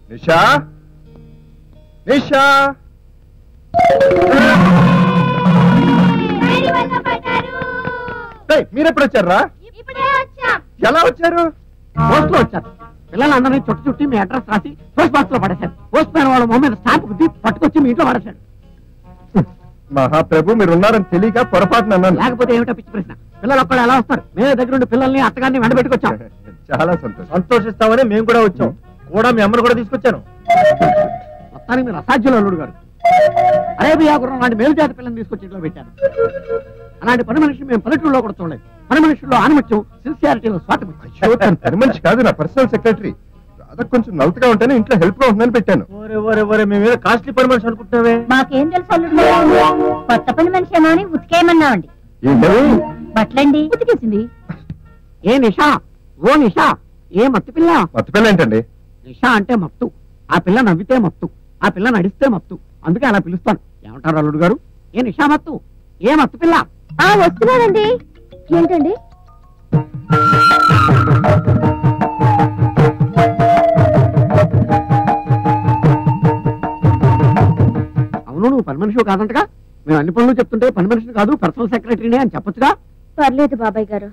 నిషా నిషా ఏయ్, మీరెప్పుడు వచ్చారా ఇప్పుడే వచ్చాం ఎలా వచ్చారు పోస్ట్ లో వచ్చారు పిల్లలందరినీ చుట్టు చుట్టి మీ అడ్రస్ రాసి పోస్ట్ బాక్స్ లో పడేశారు పోస్ట్ మ్యాన్ వాళ్ళ మొహం మీద స్టాంప్ గుద్ది పట్టుకొచ్చి మీ ఇంట్లో పడేశాడు మహాప్రభు మీరు ఉన్నారని తెలియక పొరపాటున అన్నాను లేకపోతే ఏమిటో పిచ్చి ప్రశ్న పిల్లలు ఒక్కడు ఎలా వస్తారు మేమే దగ్గర ఉండి పిల్లల్ని అత్తగారిని వెంటబెట్టుకొచ్చాం చాలా సంతోషం సంతోషిస్తామని మేము కూడా వచ్చాం కూడా మీ అమ్మను కూడా తీసుకొచ్చాను మొత్తానికి మీరు అసాధ్యులు అల్లుడు గారు అరేబియా గుర్రం లాంటి మేలుజాతి పిల్లల్ని తీసుకొచ్చి ఇంట్లో పెట్టారు అలాంటి పని మనిషి మేము పల్లెటూరులో కూడా చూడలేదు పని మనుషుల్లో ఆనిముత్యం సిన్సియారిటీలో స్వాతముత్యం అయ్యో, తను పని మనిషి కాదు నా పర్సనల్ సెక్రటరీ రాధ కొంచెం నలతగా ఉంటేనే ఇంట్లో హెల్ప్ గా ఉంటుందని పెట్టాను ఓరే ఓరే ఓరే మేము ఏదో కాస్ట్లీ పని మనిషి అనుకుంటున్నావే మాకేం తెలుసు అల్లుడు కొత్త పని మనిషి ఏమో అని ఉతికేయమన్నామండి ఏంటది బట్టలండి ఉతికేసింది ఏ నిషా ఓ నిషా ఏ మత్తు పిల్ల మత్తు పిల్ల ఏంటండి నిషా అంటే మత్తు ఆ పిల్ల నవ్వితే మత్తు ఆ పిల్ల నడిస్తే మత్తు అందుకే అలా పిలుస్తాను ఏమంటారు అల్లుడు గారు ఏ నిషా మత్తు ఏ మత్తు పిల్ల ఆ వస్తున్నానండి ఏంటండి అవును నువ్వు పని మనిషి కాదంటగా మేము అన్ని పనులు చెప్తుంటే పని మనిషిని కాదు పర్సనల్ సెక్రటరీనే అని చెప్పొచ్చుగా పర్లేదు బాబాయ్ గారు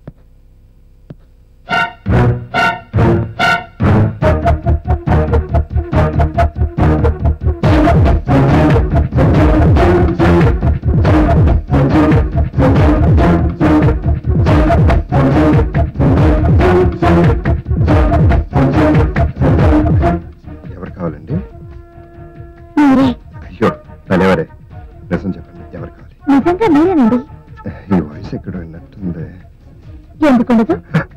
ఎవరు కావాలండి మీరే అయ్యో భలేవరే నిజం చెప్పండి ఎవరు కావాలి నిజంగా మీరేనండి ఈ వాయిస్ ఎక్కడో విన్నట్టుంది ఎందుకుండదు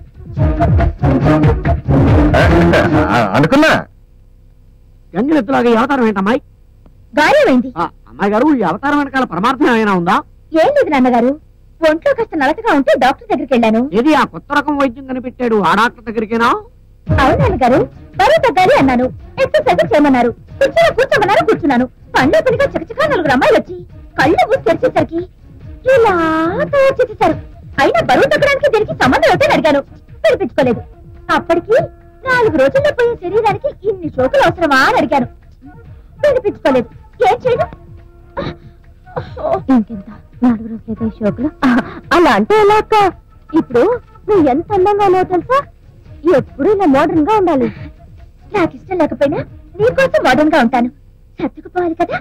ఆ, అనుకున్నా గంగిరెత్తులాగా ఈ అవతారం ఏంటమ్మాయి గాయమైంది ఆ, అమ్మాయి గారు ఈ అవతారం వెనకాల పరమార్థం ఏమైనా ఉందా ఏం లేదు నాన్నగారు ఒంట్లో కాస్త నలతగా ఉంటే డాక్టర్ దగ్గరికి వెళ్ళాను ఏది ఆ కొత్త రకం వైద్యం కనిపెట్టాడు ఆ డాక్టర్ దగ్గరికేనా అవును నాన్నగారు బరువు తగ్గాలి అన్నాను ఎక్సర్సైజ్ చేయమన్నారు కూర్చోమని కూర్చోమన్నారు కూర్చున్నాను పళ్ళు పనిగా చకచకా నలుగురు అమ్మాయిలు వచ్చి కళ్ళు మూసి తెరిచేసరికి ఇలా తయారు చేసేశారు అయినా బరువు తగ్గడానికి దీనికి సంబంధం ఏంటని అడిగాను వినిపించుకోలేదు అప్పటికి నాలుగు రోజుల్లో పోయే శరీరానికి ఇన్ని షోకులు అవసరమా అని అడిగాను వినిపించుకోలేదు ఏం చేయను ఇంకెంత నాలుగు రోజులైతే షోకులు అలా అంటే ఎలా అక్క ఇప్పుడు నువ్వు ఎంత అందంగా ఉన్నావు తెలుసా ఎప్పుడు ఇలా మోడర్న్ గా ఉండాలి నాకు ఇష్టం లేకపోయినా నీకోసం మోడర్న్ గా ఉంటాను సర్దుకుపోవాలి కదా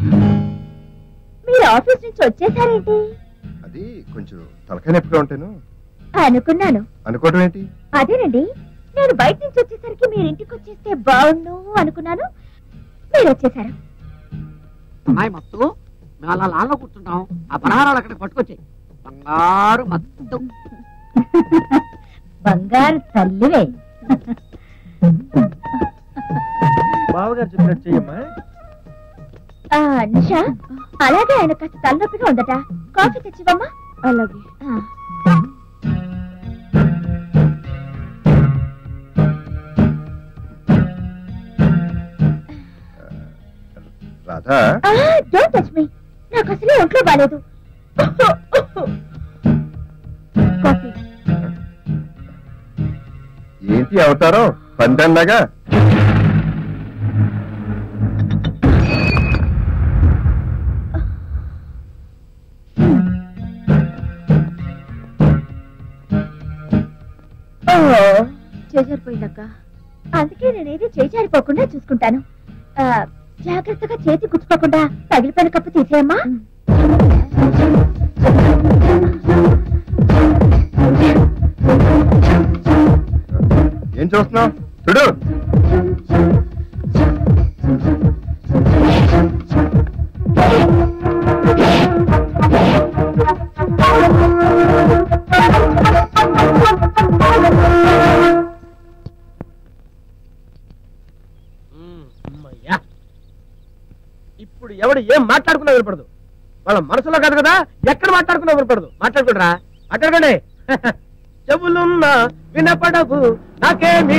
మీరు ఆఫీస్ నుంచి వచ్చేసారేంటి అది కొంచెం తలకాయ నొప్పిగా ఉంటాను అనుకున్నాను అనుకోవడం ఏంటి అదేనండి నేను బయట నుంచి వచ్చేసరికి మీరు ఇంటికి వచ్చేస్తే బాగుండు అనుకున్నాను మీరు వచ్చేసారు అమ్మాయి మత్తు మేము అలా లాన్లో కూర్చుంటాం ఆ పలహారాలు అక్కడికి పట్టుకొచ్చాయి బంగారు మత్తు బంగారు తల్లివే బావగారు చెప్పినట్టు చెయ్యమ్మా ఆ, నిషా అలాగే ఆయన కాస్త తలనొప్పిగా ఉందట కాఫీ తెచ్చివమ్మా అలాగే రాధా డోంట్ టచ్ మీ నాకు అసలే ఒంట్లో బాలేదు కాఫీ ఏంటి అవతారం పందండగా చేజారిపోయిందక్క అందుకే నేనేది చేజారిపోకుండా చూసుకుంటాను ఆ, జాగ్రత్తగా చేతి గుచ్చుకోకుండా పగిలిపోయిన కప్పు తీసేయమ్మా ఏం చూస్తున్నావు చూడు అమ్మయ్యా ఇప్పుడు ఎవడు ఏం మాట్లాడుకున్నా వినపడదు వాళ్ళ మనసులో కాదు కదా ఎక్కడ మాట్లాడుకున్నా వినపడదు మాట్లాడుకుంటారా మాట్లాడుకోండి చెవులున్నా వినపడవు నాకేమి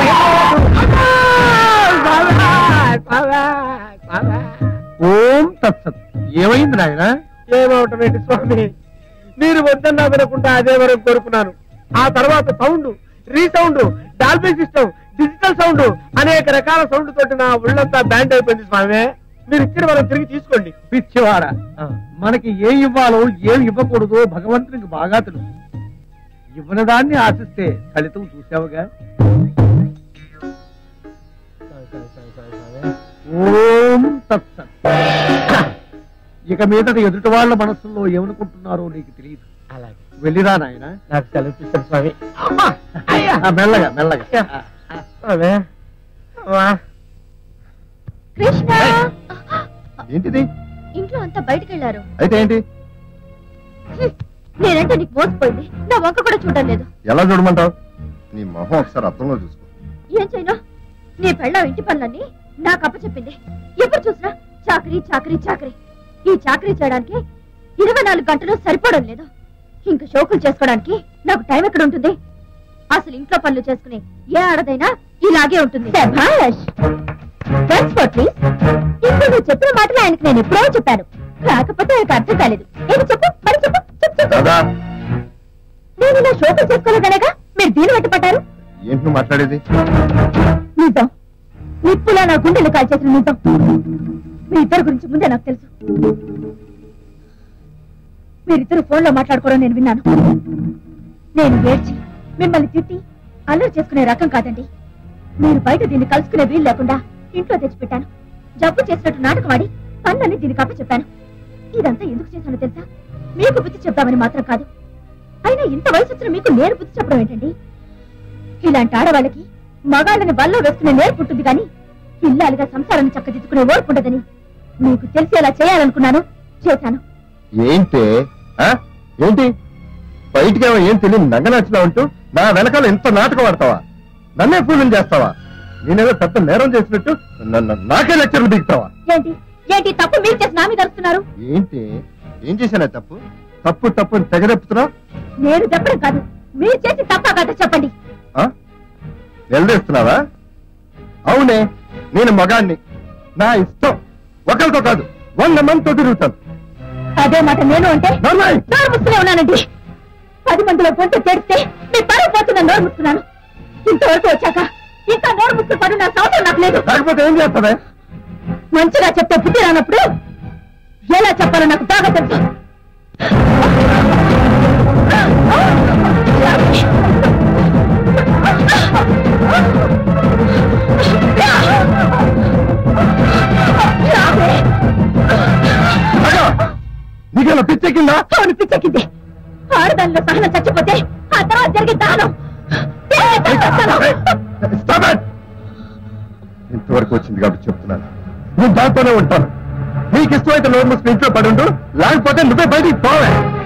ఓం తత్సత్ ఏమైంది నాయన ఏమవటం ఏంటి స్వామి మీరు వద్దన్నా వినకుండా అదే వరకు కోరుకున్నాను ఆ తర్వాత sound resound Dolby system digital whistle sound అనేక రకాల సౌండ్ తోటి నా ఒళ్ళంతా బ్యాండ్ అయిపోయింది స్వామి మీరు ఇచ్చిన మనం తిరిగి తీసుకోండి పిచ్చివాడ ఆ. మనకి ఏం ఇవ్వాలో ఏం ఇవ్వకూడదో భగవంతునికి బాగా తెలుసు ఇవ్వని దాన్ని ఆశిస్తే ఫలితం చూసావుగా ఓం తత్సత్ ఇక మీదట ఎదుటి వాళ్ళ మనస్సులో ఏమనుకుంటున్నారో నీకు తెలియదు అలాగే వెళ్ళిరా నాయన నాకు సెలవు ఇస్తాను స్వామి మెల్లగా మెల్లగా స్వామి అమ్మా. కృష్ణ ఏంటిది ఇంట్లో అంతా బయటికి వెళ్ళారు అయితే ఏంటి హ్మ్. నేనంటే నీకు మోసపోయింది నా వంక కూడా చూడడం లేదు ఎలా చూడమంటావు నీ మొహం ఒకసారి అర్థంలో చూసుకో ఏం చేయను నీ పెళ్ళం ఇంటి పనులన్నీ నాకు అప్పచెప్పింది ఎప్పుడు చూసినా చాకరీ చాకరీ చాకరీ ఈ చాకరీ చేయడానికి ఇరవై నాలుగు గంటలు సరిపోవడం లేదు ఇంకా షోకులు చేసుకోవడానికి నాకు టైం ఎక్కడ ఉంటుంది అసలు ఇంట్లో పనులు చేసుకునే ఏ ఆడదైనా ఇలాగే ఉంటుంది శభాష్. Thanks for please. ఇప్పుడు నువ్వు చెప్పిన మాటలు ఆయనకి నేను ఎప్పుడో చెప్పాను కాకపోతే ఆయనకు అర్థం కాలేదు ఏది చెప్పు మరి చెప్పు చెప్పు, చెప్పు. దాదా నేను ఇలా షోకులు చేసుకోలేదనగా మీరు దీని వెంట పడ్డారు ఏంటి నువ్వు మాట్లాడేది నిజం నిప్పులా నా గుండెలు కాల్చేసిన నిజం మీ ఇద్దరి గురించి ముందే నాకు తెలుసు మీరిద్దరు ఫోన్లో మాట్లాడుకోవడం నేను విన్నాను నేను ఏడ్చి మిమ్మల్ని తిట్టి అల్లరి చేసుకునే రకం కాదండి మీరు బయట దీన్ని కలుసుకునే వీలు లేకుండా ఇంట్లో తెచ్చిపెట్టాను జబ్బు చేసినట్టు నాటకమాడి పనులన్నీ దీనికి అప్పచెప్పాను ఇదంతా ఎందుకు చేశానో తెలుసా మీకు బుద్ధి చెప్తామని మాత్రం కాదు అయినా ఇంత వయసు వచ్చిన మీకు నేను బుద్ధి చెప్పడం ఏంటండి ఇలాంటి ఆడవాళ్ళకి మగాళ్ళని వల్ల వేసుకునే నేర్పుంటుంది కానీ ఇల్లాలుగా సంసారాన్ని చక్కదిద్దుకునే ఓర్పుండదని మీకు తెలిసేలా చేయాలనుకున్నాను చేశాను ఏంటి ఆ? ఏంటి బయటికేమో ఏం తెలియదు నంగనచ్చినా ఉంటూ నా వెనకాల ఇంత నాటకం ఆడతావా నన్నే ఫూలం చేస్తావా నేనేదో పెద్ద నేరం చేసినట్టు నన్ను నాకే లెక్చర్లు దిగుతావా ఏంటి ఏంటి తప్పు మీరు చేసి నా మీద అరుస్తున్నారు ఏంటి ఏం చేశానా తప్పు తప్పు తప్పు అని తెగదెప్పుతున్నావు నేను చెప్పడం కాదు మీరు చేసి తప్ప కాదు చెప్పండి ఆ? నిలదీస్తున్నావా అవునే నేను మగాణ్ణి నా ఇష్టం ఒకరితో కాదు వంద మందితో తిరుగుతాను అదే మాట నేను అంటే నర్మయ్! నోరు ముసుకునే ఉన్నానండి పది మందిలో గొంతు తెరిస్తే మీ పరువు పోతున్న నోరు ముసుకున్నాను ఇంతవరకు వచ్చాక ఇంకా నోరు ముసుకుని పడు నా సౌకర్యం నాకు లేదు లేకపోతే ఏం చేస్తావే మంచిగా చెప్తే బుద్ధి రానప్పుడు ఎలా చెప్పాలో నాకు బాగా తెలుసు అగా! నీకేనా పిచ్చెక్కిందా అవును పిచ్చెక్కింది ఆడదానిలో సహనం చచ్చిపోతే ఆ తర్వాత జరిగే దానం Stop it! ఇంతవరకు వచ్చింది కాబట్టి చెప్తున్నాను నువ్వు దాంతోనే ఉంటాను నీకు ఇష్టమైతే నోరు మూసుకుని ఇంట్లో పడి ఉండు లేకపోతే నువ్వే బయటికి పోవే